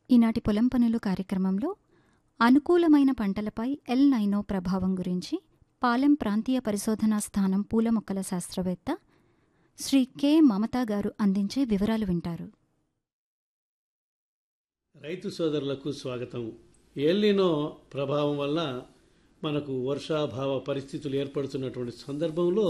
ఈనాటి పొలం పనులు కార్యక్రమంలో అనుకూలమైన పంటలపై ఎల్ నైనో ప్రభావం గురించి పాలెం ప్రాంతీయ పరిశోధనా స్థానం పూల మొక్కల శాస్త్రవేత్త శ్రీ కె మమతా గారు అందించే వివరాలు వింటారు రైతు సోదరులకు స్వాగతం ఎల్లినో ప్రభావం వల్ల మనకు వర్షాభావ పరిస్థితులు ఏర్పడుతున్నటువంటి సందర్భంలో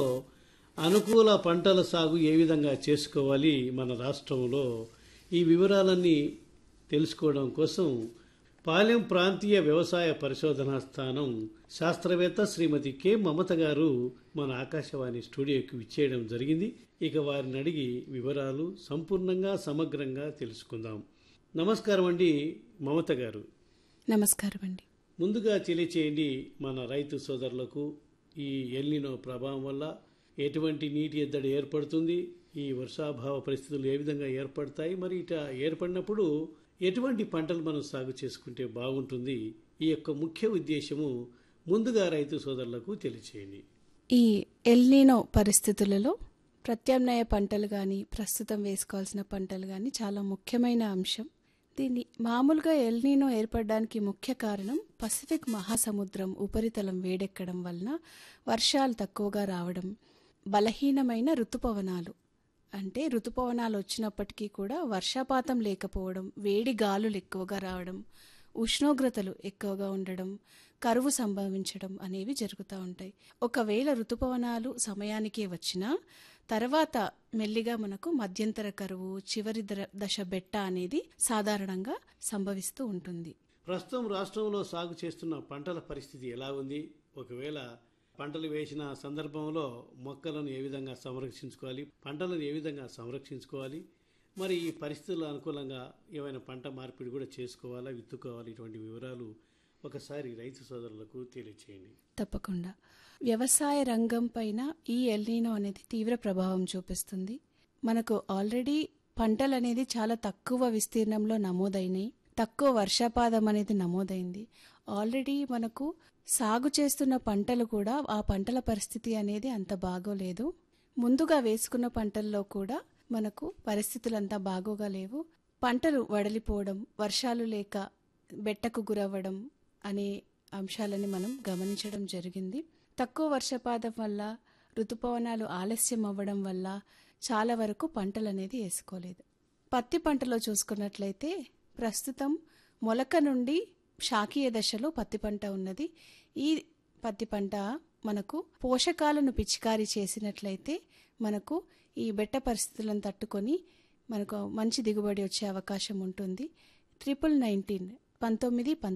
అనుకూల పంటల సాగు ఏ విధంగా చేసుకోవాలి మన రాష్ట్రంలో ఈ వివరాలన్నీ తెలుసుకోవడం కోసం పాలెం ప్రాంతీయ వ్యవసాయ పరిశోధనా స్థానం శాస్త్రవేత్త శ్రీమతి కె మమత గారు మన ఆకాశవాణి స్టూడియోకి విచ్చేయడం జరిగింది ఇక వారిని అడిగి వివరాలు సంపూర్ణంగా సమగ్రంగా తెలుసుకుందాం నమస్కారం అండి మమత గారు నమస్కారం అండి ముందుగా తెలియచేయండి మన రైతు సోదరులకు ఈ ఎల్నినో ప్రభావం వల్ల ఎటువంటి నీటి ఎద్దడి ఏర్పడుతుంది ఈ వర్షాభావ పరిస్థితులు ఏ విధంగా ఏర్పడతాయి మరి ఇట ఏర్పడినప్పుడు ఎటువంటి పంటలు మనం సాగు చేసుకుంటే బాగుంటుంది ఈ యొక్క ముఖ్య ఉద్దేశము ముందుగా రైతు సోదరులకు తెలియచేయండి ఈ ఎల్నీనో పరిస్థితులలో ప్రత్యామ్నాయ పంటలు కానీ ప్రస్తుతం వేసుకోవాల్సిన పంటలు కానీ చాలా ముఖ్యమైన అంశం దీన్ని మామూలుగా ఎల్నీనో ఏర్పడడానికి ముఖ్య కారణం పసిఫిక్ మహాసముద్రం ఉపరితలం వేడెక్కడం వలన వర్షాలు తక్కువగా రావడం బలహీనమైన ఋతుపవనాలు అంటే ఋతుపవనాలు వచ్చినప్పటికీ కూడా వర్షపాతం లేకపోవడం వేడి గాలులు ఎక్కువగా రావడం ఉష్ణోగ్రతలు ఎక్కువగా ఉండడం కరువు సంభవించడం అనేవి జరుగుతూ ఉంటాయి ఒకవేళ ఋతుపవనాలు సమయానికే వచ్చినా తర్వాత మెల్లిగా మనకు మధ్యంతర కరువు చివరి దర- దశ బెట్ట అనేది సాధారణంగా సంభవిస్తూ ఉంటుంది ప్రస్తుతం రాష్ట్రంలో సాగు చేస్తున్న పంటల పరిస్థితి ఎలా ఉంది ఒకవేళ పంటలు వేసిన సందర్భంలో మొక్కలను ఏ విధంగా సంరక్షించుకోవాలి పంటలను ఏ విధంగా సంరక్షించుకోవాలి మరి ఈ పరిస్థితుల అనుకూలంగా ఏమైనా పంట మార్పిడి కూడా చేసుకోవాలా విత్తుకోవాలి ఇటువంటి వివరాలు ఒకసారి రైతు సోదరులకు తెలియచేయండి తప్పకుండా వ్యవసాయ రంగం పైన ఈ ఎల్నీనో అనేది తీవ్ర ప్రభావం చూపిస్తుంది మనకు ఆల్రెడీ పంటలు అనేది చాలా తక్కువ విస్తీర్ణంలో నమోదైనాయి తక్కువ వర్షపాతం అనేది నమోదైంది ఆల్రెడీ మనకు సాగు చేస్తున్న పంటలు కూడా ఆ పంటల పరిస్థితి అనేది అంత బాగోలేదు ముందుగా వేసుకున్న పంటల్లో కూడా మనకు పరిస్థితులు అంతా బాగోగా లేవు పంటలు వడలిపోవడం వర్షాలు లేక బెట్టకు గురవ్వడం అనే అంశాలని మనం గమనించడం జరిగింది తక్కువ వర్షపాతం వల్ల ఋతుపవనాలు ఆలస్యం అవ్వడం వల్ల చాలా వరకు పంటలు అనేది వేసుకోలేదు పత్తి పంటలో చూసుకున్నట్లయితే ప్రస్తుతం మొలక నుండి శాకీయ దశలో పత్తి పంట ఉన్నది ఈ పత్తి పంట మనకు పోషకాలను పిచికారీ చేసినట్లయితే మనకు ఈ బెట్ట పరిస్థితులను తట్టుకొని మనకు మంచి దిగుబడి వచ్చే అవకాశం ఉంటుంది ట్రిపుల్ నైన్టీన్ పంతొమ్మిది పంతొమ్మిది